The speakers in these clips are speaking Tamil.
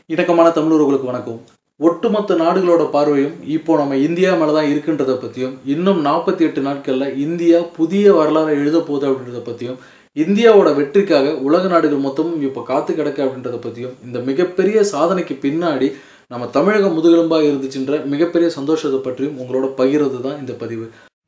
இணக்கமான தமிழர்களுக்கு வணக்கம் ஒட்டுமொத்த நாடுகளோட பார்வையும் இப்போ நம்ம இந்தியா மேலே தான் இருக்குன்றதை பற்றியும் இன்னும் நாற்பத்தி எட்டு நாட்களில் இந்தியா புதிய வரலாறை எழுத போகுது அப்படின்றத பற்றியும் இந்தியாவோட வெற்றிக்காக உலக நாடுகள் மொத்தமும் இப்போ காத்து கிடக்கு அப்படின்றத பற்றியும் இந்த மிகப்பெரிய சாதனைக்கு பின்னாடி நம்ம தமிழகம் முதுகெலும்பாக இருந்துச்சுன்ற மிகப்பெரிய சந்தோஷத்தை பற்றியும் உங்களோட பகிர்றது தான் இந்த பதிவு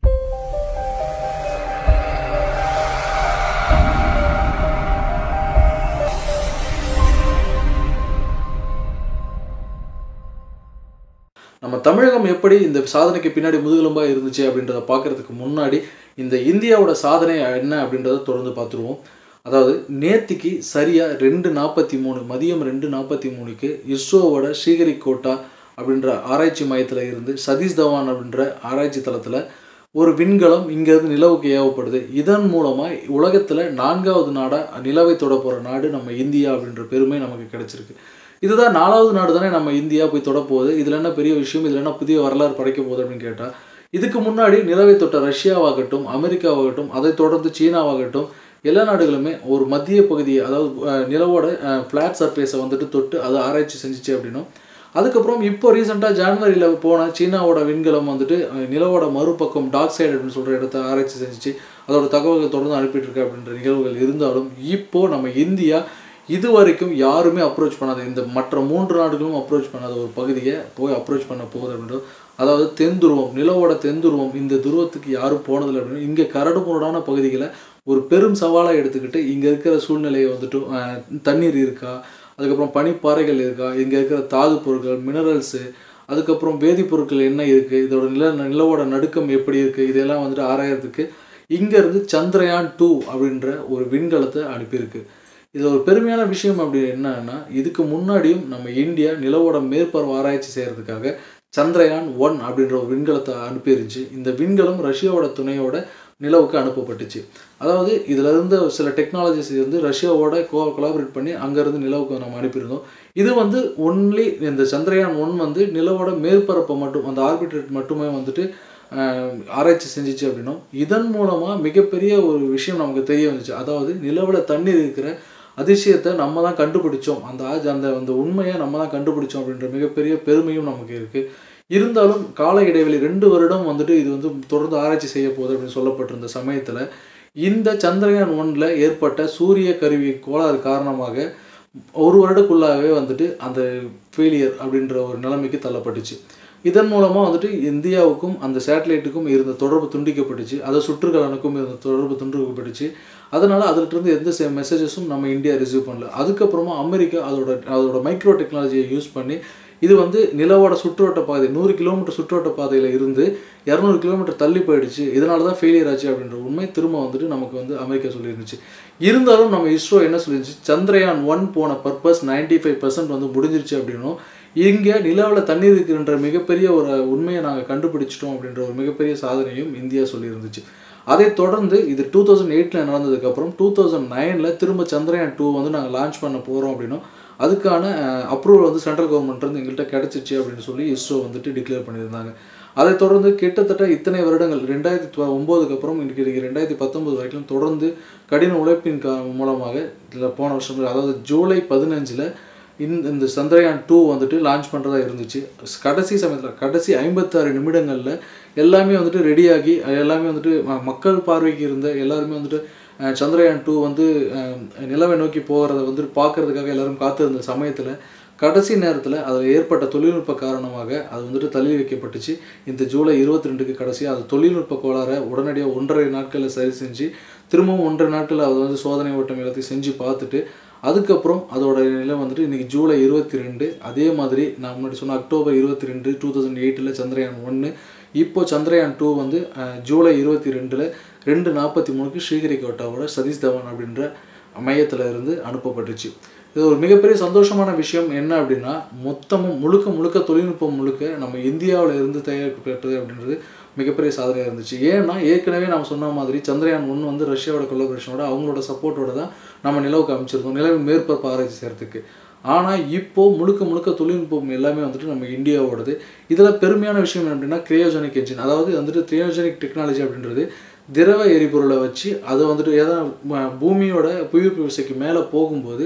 நம்ம தமிழகம் எப்படி இந்த சாதனைக்கு பின்னாடி முதுகெலும்பாக இருந்துச்சு அப்படின்றத பார்க்கறதுக்கு முன்னாடி இந்த இந்தியாவோட சாதனை என்ன அப்படின்றத தொடர்ந்து பார்த்துருவோம் அதாவது நேத்திக்கு சரியாக ரெண்டு நாற்பத்தி மூணு மதியம் ரெண்டு நாற்பத்தி மூணுக்கு இஸ்ரோவோட ஸ்ரீஹரிகோட்டா அப்படின்ற ஆராய்ச்சி மையத்தில் இருந்து சதீஷ் தவான் அப்படின்ற ஆராய்ச்சி தளத்தில் ஒரு விண்கலம் இங்கேருந்து நிலவுக்கு ஏவப்படுது இதன் மூலமாக உலகத்தில் நான்காவது நாடாக நிலவை தொட போகிற நாடு நம்ம இந்தியா அப்படின்ற பெருமை நமக்கு கிடைச்சிருக்கு இதுதான் நாலாவது நாடு தானே நம்ம இந்தியா போய் தொட போகுது இதில் என்ன பெரிய விஷயம் இதில் என்ன புதிய வரலாறு படைக்க போகுது அப்படின்னு கேட்டால் இதுக்கு முன்னாடி நிலவை தொட்ட ரஷ்யாவாகட்டும் அமெரிக்காவாகட்டும் அதை தொடர்ந்து சீனாவாகட்டும் எல்லா நாடுகளுமே ஒரு மத்திய பகுதியை அதாவது அஹ், நிலவோட ஃப்ளாட் சர்ஃபேஸை வந்துட்டு தொட்டு அதை ஆராய்ச்சி செஞ்சுச்சு அப்படின்னும் அதுக்கப்புறம் இப்போ ரீசெண்டாக ஜான்வரியில் போன சீனாவோட விண்கலம் வந்துட்டு அஹ், நிலவோட மறுபக்கம் டார்க் சைடு அப்படின்னு சொல்கிற இடத்த ஆராய்ச்சி செஞ்சுச்சு அதோட தகவல்கள் தொடர்ந்து அனுப்பிட்டு இருக்கு அப்படின்ற நிகழ்வுகள் இருந்தாலும் இப்போ நம்ம இந்தியா இது வரைக்கும் யாருமே அப்ரோச் பண்ணாத இந்த மற்ற மூன்று நாடுகளும் அப்ரோச் பண்ணாத ஒரு பகுதியை போய் அப்ரோச் பண்ண போகுது அப்படின்றது அதாவது தென் துருவம் நிலவோட தென் துருவம் இந்த துருவத்துக்கு யாரும் போனதில்லை அப்படின்னு இங்கே கரடுமுரடான பகுதிகளை ஒரு பெரும் சவாலாக எடுத்துக்கிட்டு இங்கே இருக்கிற சூழ்நிலையை வந்துட்டு அஹ், தண்ணீர் இருக்கா அதுக்கப்புறம் பனிப்பாறைகள் இருக்கா இங்கே இருக்கிற தாது பொருட்கள் மினரல்ஸு அதுக்கப்புறம் வேதிப்பொருட்கள் என்ன இருக்குது இதோட நில நிலவோட நடுக்கம் எப்படி இருக்குது இதெல்லாம் வந்துட்டு ஆராயறதுக்கு இங்கேருந்து சந்திரயான் டூ அப்படின்ற ஒரு விண்கலத்தை அனுப்பியிருக்கு இது ஒரு பெருமையான விஷயம் அப்படி என்னன்னா இதுக்கு முன்னாடியும் நம்ம இந்தியா நிலவோட மேற்பரப்பு ஆராய்ச்சி செய்கிறதுக்காக சந்திரயான் ஒன் அப்படின்ற ஒரு விண்கலத்தை அனுப்பியிருந்துச்சு இந்த விண்கலம் ரஷ்யாவோட துணையோட நிலவுக்கு அனுப்பப்பட்டுச்சு அதாவது இதில் இருந்த சில டெக்னாலஜிஸ் வந்து ரஷ்யாவோட கோ கொலாபரேட் பண்ணி அங்கேருந்து நிலவுக்கு நம்ம அனுப்பியிருந்தோம் இது வந்து ஒன்லி இந்த சந்திரயான் ஒன் வந்து நிலவோட மேற்பரப்பை மட்டும் அந்த ஆர்பிட்ரேட் மட்டுமே வந்துட்டு ஆஹ், ஆராய்ச்சி செஞ்சுச்சு அப்படின்னும் இதன் மூலமாக மிகப்பெரிய ஒரு விஷயம் நமக்கு தெரிய வந்துச்சு அதாவது நிலவில் தண்ணீர் இருக்கிற அதிசயத்தை நம்ம தான் கண்டுபிடிச்சோம் அந்த ஆஜ் அந்த அந்த உண்மையை நம்ம தான் கண்டுபிடிச்சோம் அப்படின்ற மிகப்பெரிய பெருமையும் நமக்கு இருக்குது இருந்தாலும் கால இடைவெளி ரெண்டு வருடம் வந்துட்டு இது வந்து தொடர்ந்து ஆராய்ச்சி செய்ய போகுது அப்படின்னு சொல்லப்பட்டிருந்த சமயத்தில் இந்த சந்திரயான் ஒன்றில் ஏற்பட்ட சூரிய கருவி கோளாறு காரணமாக ஒரு வருடக்குள்ளாகவே வந்துட்டு அந்த ஃபெயிலியர் அப்படின்ற ஒரு நிலைமைக்கு தள்ளப்பட்டுச்சு இதன் மூலமாக வந்துட்டு இந்தியாவுக்கும் அந்த சேட்டலைட்டுக்கும் இருந்த தொடர்பு துண்டிக்கப்பட்டுச்சு அதை சுற்றுக்கலனுக்கும் இருந்த தொடர்பு துண்டிக்கப்பட்டுச்சு அதனால் அதிலிருந்து எந்த மெசேஜஸும் நம்ம இந்தியா ரிசீவ் பண்ணல அதுக்கப்புறமா அமெரிக்கா அதோட அதோட மைக்ரோ டெக்னாலஜியை யூஸ் பண்ணி இது வந்து நிலவோட சுற்றுவட்ட பாதை நூறு கிலோமீட்டர் சுற்றுவட்ட பாதையில் இருந்து இரநூறு கிலோமீட்டர் தள்ளி போயிடுச்சு இதனால தான் ஃபெயிலியர் ஆச்சு அப்படின்ற உண்மை திரும்ப வந்துட்டு நமக்கு வந்து அமெரிக்கா சொல்லியிருந்துச்சு இருந்தாலும் நம்ம இஸ்ரோ என்ன சொல்லிருந்துச்சு சந்திரயான் ஒன் போன பர்பஸ் 95% ஃபைவ் பர்சன்ட் வந்து முடிஞ்சிருச்சு அப்படின்னும் இங்கே நிலாவில் தண்ணீர் இருக்குன்ற மிகப்பெரிய ஒரு உண்மையை நாங்கள் கண்டுபிடிச்சிட்டோம் அப்படின்ற ஒரு மிகப்பெரிய சாதனையும் இந்தியா சொல்லியிருந்துச்சு அதை தொடர்ந்து இது டூ தௌசண்ட் எயிட்டில் நடந்ததுக்கப்புறம் டூ தௌசண்ட் நைனில் திரும்ப சந்திரயான் டூ வந்து நாங்கள் லான்ச் பண்ண போகிறோம் அப்படின்னும் அதுக்கான அப்ரூவல் வந்து சென்ட்ரல் கவர்மெண்ட்லேருந்து எங்கள்கிட்ட கிடச்சிச்சு அப்படின்னு சொல்லி இஸ்ரோ வந்துட்டு டிக்ளேர் பண்ணியிருந்தாங்க அதை தொடர்ந்து கிட்டத்தட்ட இத்தனை வருடங்கள் ரெண்டாயிரத்தி தொ ஒம்போதுக்கு அப்புறம் இன்னைக்கு ரெண்டாயிரத்தி பத்தொம்போது வரைக்கும் தொடர்ந்து கடின உழைப்பின் கா மூலமாக இதில் போன வருஷம் அதாவது ஜூலை பதினஞ்சில் இந்த இந்த சந்திரயான் டூ வந்துட்டு லான்ச் பண்ணுறதா இருந்துச்சு கடைசி சமயத்தில் கடைசி ஐம்பத்தாறு நிமிடங்களில் எல்லாமே வந்துட்டு ரெடியாகி எல்லாமே வந்துட்டு ம- மக்கள் பார்வைக்கு இருந்த எல்லாருமே வந்துட்டு அஹ், சந்திரயான் டூ வந்து அஹ், நிலவை நோக்கி போகிறத வந்துட்டு பார்க்கறதுக்காக எல்லாரும் காத்திருந்த சமயத்தில் கடைசி நேரத்தில் அதில் ஏற்பட்ட தொழில்நுட்ப காரணமாக அது வந்துட்டு தள்ளி வைக்கப்பட்டுச்சு இந்த ஜூலை இருபத்தி ரெண்டுக்கு கடைசியாக அது தொழில்நுட்ப கோளாறை உடனடியாக ஒன்றரை நாட்களில் சரி செஞ்சு திரும்பவும் ஒன்றரை நாட்களில் அது வந்து சோதனை ஓட்டம் எல்லாத்தையும் செஞ்சு பார்த்துட்டு அதுக்கப்புறம் அதோட நிலை வந்துட்டு இன்றைக்கி ஜூலை இருபத்தி ரெண்டு அதே மாதிரி நான் முன்னாடி சொன்ன அக்டோபர் இருபத்தி ரெண்டு டூ தௌசண்ட் எயிட்டில் சந்திரயான் ஒன்று இப்போ சந்திரயான் டூ வந்து அஹ், ஜூலை இருபத்தி ரெண்டில் ரெண்டு நாற்பத்தி மூணுக்கு ஸ்ரீஹரிகோட்டாவோட சதீஷ் தவான் அப்படின்ற மையத்தில் இருந்து அனுப்பப்பட்டுச்சு இது ஒரு மிகப்பெரிய சந்தோஷமான விஷயம் என்ன அப்படின்னா மொத்தமும் முழுக்க முழுக்க தொழில்நுட்பம் முழுக்க நம்ம இந்தியாவில் இருந்து தயாரிக்கப்பட்டது அப்படின்றது மிகப்பெரிய சாதனையாக இருந்துச்சு ஏன்னா ஏற்கனவே நம்ம சொன்ன மாதிரி சந்திரயான் ஒன்று வந்து ரஷ்யாவோட கொலாபரேஷனோட அவங்களோட சப்போர்ட்டோட தான் நம்ம நிலவுக்கு அமைச்சிருந்தோம் நிலவின் மேற்பரப்பு ஆராய்ச்சி செய்கிறதுக்கு ஆனால் இப்போ முழுக்க முழுக்க தொழில்நுட்பம் எல்லாமே வந்துட்டு நம்ம இந்தியாவோடது இதில் பெருமையான விஷயம் என்ன அப்படின்னா கிரையோஜெனிக் என்ஜின் அதாவது வந்துட்டு கிரையோஜெனிக் டெக்னாலஜி அப்படின்றது திரவ எரிபொருளை வச்சு அது வந்துட்டு ஏதாவது ம- பூமியோட புவியீர்ப்பு விசைக்கு மேலே போகும்போது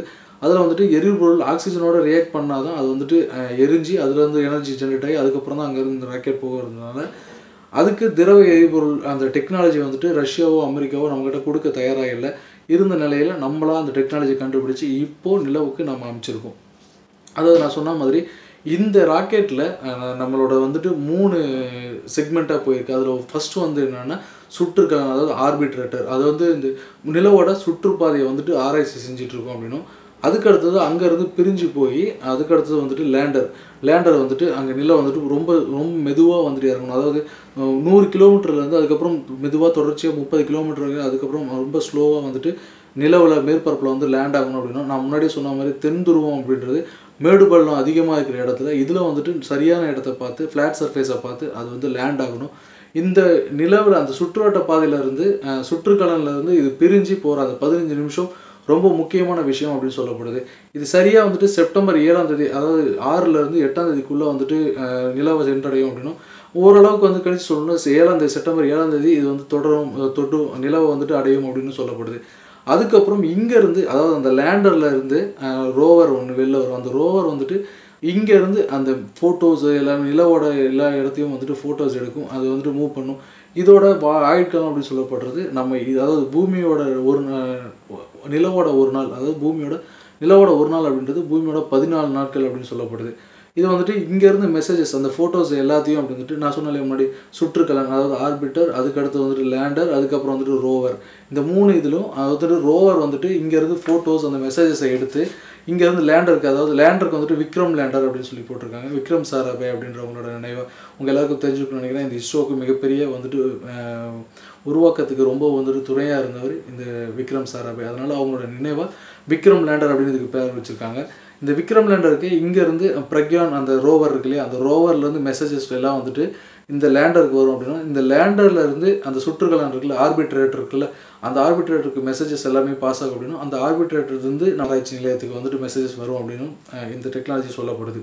அதில் வந்துட்டு எரிபொருள் ஆக்சிஜனோட ரியாக்ட் பண்ணால் தான் அது வந்துட்டு அஹ், எரிஞ்சு அதுலேருந்து எனர்ஜி ஜென்ரேட் ஆகி அதுக்கப்புறம் தான் அங்கேருந்து இந்த ராக்கெட் போகிறதுனால அதுக்கு திரவ எரிபொருள் அந்த டெக்னாலஜி வந்துட்டு ரஷ்யாவோ அமெரிக்காவோ நம்மக்கிட்ட கொடுக்க தயாராக இல்லை இருந்த நிலையில் நம்மளா அந்த டெக்னாலஜி கண்டுபிடிச்சு இப்போது நிலவுக்கு நம்ம அமைச்சிருக்கோம் அதாவது நான் சொன்ன மாதிரி இந்த ராக்கெட்டில் நம்மளோட வந்துட்டு மூணு செக்மெண்ட்டாக போயிருக்கு அதில் ஃபஸ்ட்டு வந்து என்னென்னா சுற்றுக்கலன் அதாவது ஆர்பிட்ரேட்டர் அது வந்து இந்த நிலவோட சுற்றுப்பாதையை வந்துட்டு ஆராய்ச்சி செஞ்சுட்டு இருக்கோம் அப்படின்னும் அதுக்கு அடுத்தது அங்கேருந்து பிரிஞ்சு போய் அதுக்கு அடுத்தது வந்துட்டு லேண்டர் லேண்டர் வந்துட்டு அங்கே நிலம் வந்துட்டு ரொம்ப ரொம்ப மெதுவாக வந்துட்டு இறங்கணும் அதாவது அஹ், நூறு கிலோமீட்டர்லேருந்து அதுக்கப்புறம் மெதுவாக தொடர்ச்சியாக முப்பது கிலோமீட்டர் வரைக்கும் அதுக்கப்புறம் ரொம்ப ஸ்லோவாக வந்துட்டு நிலவில் மேற்பரப்பில் வந்து லேண்ட் ஆகணும் அப்படின்னா நான் முன்னாடியே சொன்ன மாதிரி தென் துருவம் அப்படின்றது மேடு பள்ளம் அதிகமாக இருக்கிற இடத்துல இதில் வந்துட்டு சரியான இடத்த பார்த்து ஃப்ளாட் சர்ஃபேஸை பார்த்து அது வந்து லேண்ட் ஆகணும் இந்த நிலவில் அந்த சுற்றுவட்ட பாதையிலேருந்து சுற்றுக்கலன்லேருந்து இது பிரிஞ்சு போகிற அந்த பதினஞ்சு நிமிஷம் ரொம்ப முக்கியமான விஷயம் அப்படின்னு சொல்லப்படுது இது சரியாக வந்துட்டு செப்டம்பர் ஏழாம் தேதி அதாவது ஆறுலேருந்து எட்டாம் தேதிக்குள்ளே வந்துட்டு அஹ், நிலவை சென்றடையும் அப்படின்னும் ஓரளவுக்கு வந்து கணிச்சு சொல்லணும் ஏழாம் தேதி செப்டம்பர் ஏழாம் தேதி இது வந்து தொடரும் அஹ், தொட்டு நிலவை வந்துட்டு அடையும் அப்படின்னு சொல்லப்படுது அதுக்கப்புறம் இங்கேருந்து அதாவது அந்த லேண்டரில் இருந்து ரோவர் ஒன்று வெளில வரும் அந்த ரோவர் வந்துட்டு இங்கேருந்து அந்த ஃபோட்டோஸ் எல்லாமே நிலவோட எல்லா இடத்தையும் வந்துட்டு ஃபோட்டோஸ் எடுக்கும் அது வந்துட்டு மூவ் பண்ணும் இதோட வா ஆயுட்காலம் அப்படின்னு சொல்லப்படுறது நம்ம இது அதாவது பூமியோட ஒரு நா- நிலவோட ஒரு நாள் அதாவது பூமியோட நிலவோட ஒரு நாள் அப்படின்றது பூமியோட பதினாலு நாட்கள் அப்படின்னு சொல்லப்படுது இது வந்துட்டு இங்கேருந்து மெசேஜஸ் அந்த ஃபோட்டோஸ் எல்லாத்தையும் அப்படி வந்துட்டு நான் சொன்னாலே முன்னாடி சுற்றுக்கலன் அதாவது ஆர்பிட்டர் அதுக்கு அடுத்து வந்துட்டு லேண்டர் அதுக்கப்புறம் வந்துட்டு ரோவர் இந்த மூணு இதிலும் அது வந்துட்டு ரோவர் வந்துட்டு இங்கேருந்து ஃபோட்டோஸ் அந்த மெசேஜஸை எடுத்து இங்கேருந்து லேண்டருக்கு அதாவது லேண்டருக்கு வந்துட்டு விக்ரம் லேண்டர் அப்படின்னு சொல்லி போட்டிருக்காங்க விக்ரம் சாராபாய் அப்படின்றவங்களோட நினைவாக உங்கள் எல்லாருக்கும் தெரிஞ்சுக்கணும்னு நினைக்கிறேன் இந்த இஸ்ரோக்கு மிகப்பெரிய வந்துட்டு அஹ், உருவாக்கத்துக்கு ரொம்ப வந்துட்டு துணையாக இருந்தவர் இந்த விக்ரம் சாராபாய் அதனால் அவங்களோட நினைவாக விக்ரம் லேண்டர் அப்படின்னு இதுக்கு பேர் வச்சுருக்காங்க இந்த விக்ரம் லேண்டருக்கு இங்கேருந்து பிரக்யான் அந்த ரோவர் இருக்கு இல்லையா அந்த ரோவர்லேருந்து மெசேஜஸ் எல்லாம் வந்துட்டு இந்த லேண்டருக்கு வரும் அப்படின்னா இந்த லேண்டர்ல இருந்து அந்த சுற்றுக்கலன் இருக்குல்ல ஆர்பிட்ரேட்டர் இருக்குல்ல அந்த ஆர்பிட்ரேட்டருக்கு மெசேஜஸ் எல்லாமே பாஸ் ஆகும் அப்படின்னும் அந்த ஆர்பிட்ரேட்டர் இருந்து ஆராய்ச்சி நிலையத்துக்கு வந்துட்டு மெசேஜஸ் வரும் அப்படின்னும் அஹ், இந்த டெக்னாலஜி சொல்லப்படுது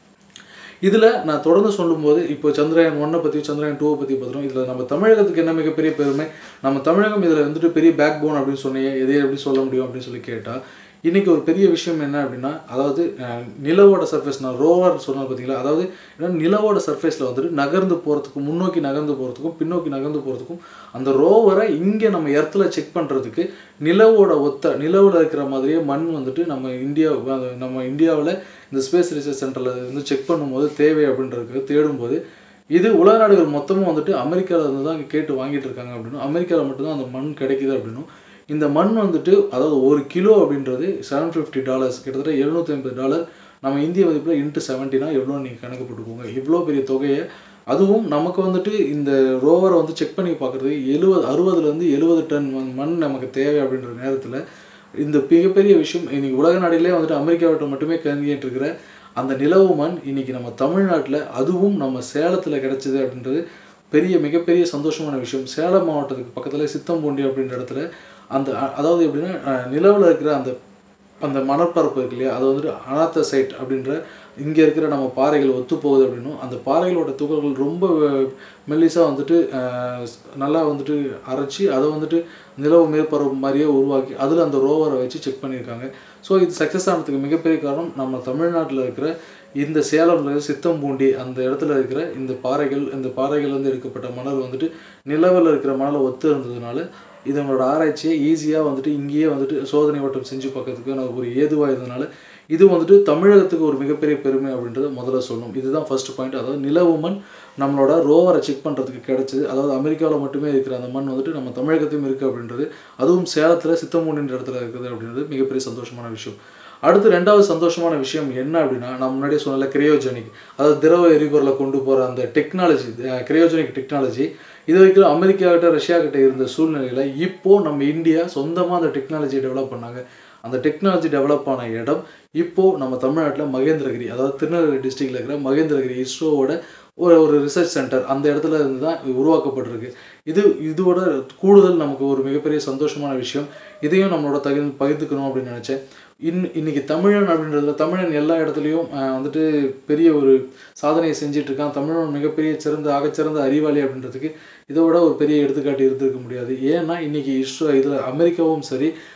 இதில் நான் தொடர்ந்து சொல்லும்போது இப்போ சந்திரயான் ஒன்னை பற்றி சந்திரயான் டூவை பற்றி பார்த்துறோம் இதில் நம்ம தமிழகத்துக்கு என்ன மிகப்பெரிய பெருமை நம்ம தமிழகம் இதில் வந்துட்டு பெரிய பேக் போன் அப்படின்னு சொன்னீங்க எதை எப்படி சொல்ல முடியும் அப்படின்னு சொல்லி கேட்டால் இன்றைக்கி ஒரு பெரிய விஷயம் என்ன அப்படின்னா அதாவது அஹ், நிலவோட சர்ஃபேஸ் நான் ரோவர் சொன்னது பார்த்தீங்களா அதாவது ஏன்னா நிலவோட சர்ஃபேஸில் வந்துட்டு நகர்ந்து போகிறதுக்கும் முன்னோக்கி நகர்ந்து போகிறதுக்கும் பின்னோக்கி நகர்ந்து போகிறதுக்கும் அந்த ரோவரை இங்கே நம்ம எர்த்தில் செக் பண்ணுறதுக்கு நிலவோட ஒத்த நிலவில் இருக்கிற மாதிரியே மண் வந்துட்டு நம்ம இந்தியா அது நம்ம இந்தியாவில் இந்த ஸ்பேஸ் ரிசர்ச் சென்டரில் வந்து செக் பண்ணும்போது தேவை அப்படின்றதுக்கு தேடும்போது இது உலக நாடுகள் மொத்தமும் வந்துட்டு அமெரிக்காவில் இருந்து தான் கேட்டு வாங்கிட்டு இருக்காங்க அப்படின்னும் அமெரிக்காவில் மட்டும்தான் அந்த மண் கிடைக்குது அப்படின்னும் இந்த மண் வந்துட்டு அதாவது ஒரு கிலோ அப்படின்றது செவன் ஃபிஃப்டி டாலர்ஸ் கிட்டத்தட்ட எழுநூற்றி ஐம்பது டாலர் நம்ம இந்திய மதிப்பில் இன்ட்டு செவன்ட்டினா எவ்வளோ நீங்கள் கணக்கு போட்டுக்கோங்க இவ்வளோ பெரிய தொகையை அதுவும் நமக்கு வந்துட்டு இந்த ரோவரை வந்து செக் பண்ணி பார்க்குறது எழுபது அறுபதுலேருந்து எழுபது டன் மண் மண் நமக்கு தேவை அப்படின்ற நேரத்தில் இந்த மிகப்பெரிய விஷயம் இன்னைக்கு உலக நாடுகளே வந்துட்டு அமெரிக்காவிட்ட மட்டுமே கருங்கிட்டு இருக்கிற அந்த நிலவு மண் இன்னைக்கு நம்ம தமிழ்நாட்டில் அதுவும் நம்ம சேலத்தில் கிடைச்சது அப்படின்றது பெரிய மிகப்பெரிய சந்தோஷமான விஷயம் சேலம் மாவட்டத்துக்கு பக்கத்தில் சித்தம்பூண்டி அப்படின்ற இடத்துல அந்த அ- அதாவது எப்படின்னா நிலவில் இருக்கிற அந்த அந்த மணற்பரப்பு இருக்கு இல்லையா அது வந்துட்டு அனாத்தசைட் அப்படின்ற இங்கே இருக்கிற நம்ம பாறைகள் ஒத்து போகுது அப்படின்னும் அந்த பாறைகளோட துகள்கள் ரொம்ப மெல்லிசாக வந்துட்டு அஹ், நல்லா வந்துட்டு அரைச்சி அதை வந்துட்டு நிலவு மேற்பரப்பு மாதிரியே உருவாக்கி அதில் அந்த ரோவரை வச்சு செக் பண்ணியிருக்காங்க ஸோ இது சக்ஸஸ் ஆனதுக்கு மிகப்பெரிய காரணம் நம்ம தமிழ்நாட்டில் இருக்கிற இந்த சேலம்ல சித்தம்பூண்டி அந்த இடத்துல இருக்கிற இந்த பாறைகள் இந்த பாறைகள்லேருந்து எடுக்கப்பட்ட மணல் வந்துட்டு நிலவில் இருக்கிற மணலை ஒத்து இருந்ததுனால இதனோட ஆராய்ச்சியை ஈஸியாக வந்துட்டு இங்கேயே வந்துட்டு சோதனை ஓட்டம் செஞ்சு பார்க்கறதுக்கு ஒரு ஏதுவாக இருந்ததுனால இது வந்துட்டு தமிழகத்துக்கு ஒரு மிகப்பெரிய பெருமை அப்படின்றத முதல்ல சொல்லணும் இதுதான் ஃபர்ஸ்ட் பாயிண்ட் அதாவது நிலவு மண் நம்மளோட ரோவரை செக் பண்ணுறதுக்கு கிடைச்சது அதாவது அமெரிக்காவில் மட்டுமே இருக்கிற அந்த மண் வந்துட்டு நம்ம தமிழகத்தையும் இருக்குது அப்படின்றது அதுவும் சேலத்தில் சித்தமூடின்ற இடத்துல இருக்குது அப்படின்றது மிகப்பெரிய சந்தோஷமான விஷயம் அடுத்து ரெண்டாவது சந்தோஷமான விஷயம் என்ன அப்படின்னா நான் முன்னாடியே சொன்னல கிரையோஜெனிக் அதாவது திரவ எரிபொருளை கொண்டு போகிற அந்த டெக்னாலஜி கிரையோஜெனிக் டெக்னாலஜி இது வரைக்கும் அமெரிக்கா கிட்ட ரஷ்யா கிட்ட இருந்த சூழ்நிலையில் இப்போ நம்ம இந்தியா சொந்தமாக அந்த டெக்னாலஜியை டெவலப் பண்ணாங்க அந்த டெக்னாலஜி டெவலப் ஆன இடம் இப்போ நம்ம தமிழ்நாட்டில் மகேந்திரகிரி அதாவது திருநெல்வேலி டிஸ்ட்ரிக்ட்ல இருக்கிற மகேந்திரகிரி இஸ்ரோவோட ஒரு ஒரு ரிசர்ச் சென்டர் அந்த இடத்துல இருந்து தான் இது உருவாக்கப்பட்டிருக்கு இது இதோட கூடுதல் நமக்கு ஒரு மிகப்பெரிய சந்தோஷமான விஷயம் இதையும் நம்மளோட தகுதி பகிர்ந்துக்கணும் அப்படின்னு நினச்சேன் இன் இன்னைக்கு தமிழன் அப்படின்றதுல தமிழன் எல்லா இடத்துலையும் அஹ், வந்துட்டு பெரிய ஒரு சாதனையை செஞ்சுட்டு இருக்கான் தமிழன் மிகப்பெரிய சிறந்த ஆகச்சிறந்த அறிவாளி அப்படின்றதுக்கு இதை விட ஒரு பெரிய எடுத்துக்காட்டு இருந்திருக்க முடியாது ஏன்னா இன்னைக்கு இஸ்ரோ இதில் அமெரிக்காவும் சரி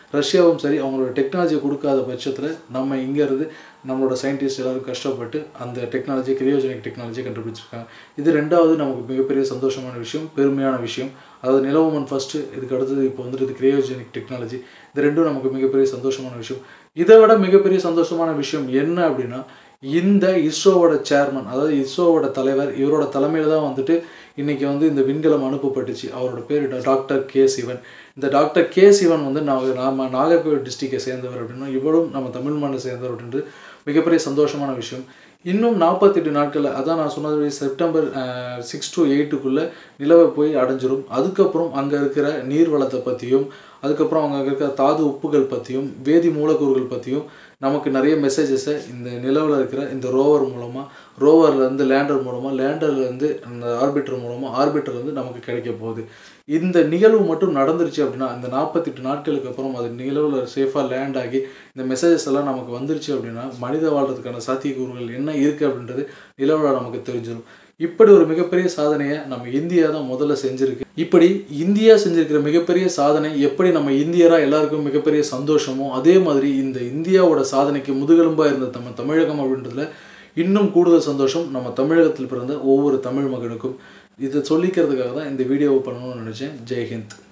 ரஷ்யாவும் சரி அவங்களோட டெக்னாலஜியை கொடுக்காத பட்சத்தில் நம்ம இங்கேருந்து நம்மளோட சயின்டிஸ்ட் எல்லாரும் கஷ்டப்பட்டு அந்த டெக்னாலஜி கிரியோஜெனிக் டெக்னாலஜியை கண்டுபிடிச்சிருக்காங்க இது ரெண்டாவது நமக்கு மிகப்பெரிய சந்தோஷமான விஷயம் பெருமையான விஷயம் அதாவது நிலவுமன் ஃபஸ்ட்டு இதுக்கு அடுத்தது இப்போ வந்துட்டு இது கிரியோஜெனிக் டெக்னாலஜி இது ரெண்டும் நமக்கு மிகப்பெரிய சந்தோஷமான விஷயம் இதை விட மிகப்பெரிய சந்தோஷமான விஷயம் என்ன அப்படின்னா இந்த இஸ்ரோவோட சேர்மன் அதாவது இஸ்ரோவோட தலைவர் இவரோட தலைமையில் தான் வந்துட்டு இன்றைக்கி வந்து இந்த விண்கலம் அனுப்பப்பட்டுச்சு அவரோட பேர் டாக்டர் கே சிவன் இந்த டாக்டர் கே சிவன் வந்து நாக நாம நாகர்கோவில் டிஸ்ட்ரிக்டை சேர்ந்தவர் அப்படின்னா இவரும் நம்ம தமிழ் மண்ணை சேர்ந்தவர் அப்படின்றது மிகப்பெரிய சந்தோஷமான விஷயம் இன்னும் நாற்பத்தெட்டு நாட்களில் அதான் நான் சொன்னது செப்டம்பர் சிக்ஸ் டு எயிட்டுக்குள்ளே நிலவை போய் அடைஞ்சிரும் அதுக்கப்புறம் அங்கே இருக்கிற நீர் வளத்தை பற்றியும் அதுக்கப்புறம் அவங்க அங்கே இருக்கிற தாது உப்புகள் பற்றியும் வேதி மூலக்கூறுகள் பற்றியும் நமக்கு நிறைய மெசேஜஸை இந்த நிலவில் இருக்கிற இந்த ரோவர் மூலமாக ரோவர்லேருந்து லேண்டர் மூலமாக லேண்டர்லேருந்து அந்த ஆர்பிட்டர் மூலமாக ஆர்பிட்டர்லேருந்து நமக்கு கிடைக்க போகுது இந்த நிகழ்வு மட்டும் நடந்துருச்சு அப்படின்னா இந்த நாற்பத்தெட்டு நாட்களுக்கு அப்புறம் அது நிலவில் சேஃபாக லேண்ட் ஆகி இந்த மெசேஜஸ் எல்லாம் நமக்கு வந்துருச்சு அப்படின்னா மனித வாழ்றதுக்கான சாத்தியக்கூறுகள் என்ன இருக்குது அப்படின்றது நிலவில் நமக்கு தெரிஞ்சிடும் இப்படி ஒரு மிகப்பெரிய சாதனையை நம்ம இந்தியா தான் முதல்ல செஞ்சுருக்கு இப்படி இந்தியா செஞ்சிருக்கிற மிகப்பெரிய சாதனை எப்படி நம்ம இந்தியராக எல்லாருக்கும் மிகப்பெரிய சந்தோஷமோ அதே மாதிரி இந்த இந்தியாவோட சாதனைக்கு முதுகெலும்பாக இருந்த நம்ம தமிழகம் அப்படின்றதுல இன்னும் கூடுதல் சந்தோஷம் நம்ம தமிழகத்தில் பிறந்த ஒவ்வொரு தமிழ் மகனுக்கும் இதை சொல்லிக்கிறதுக்காக தான் இந்த வீடியோவை பண்ணணும்னு நினச்சேன் ஜெய்ஹிந்த்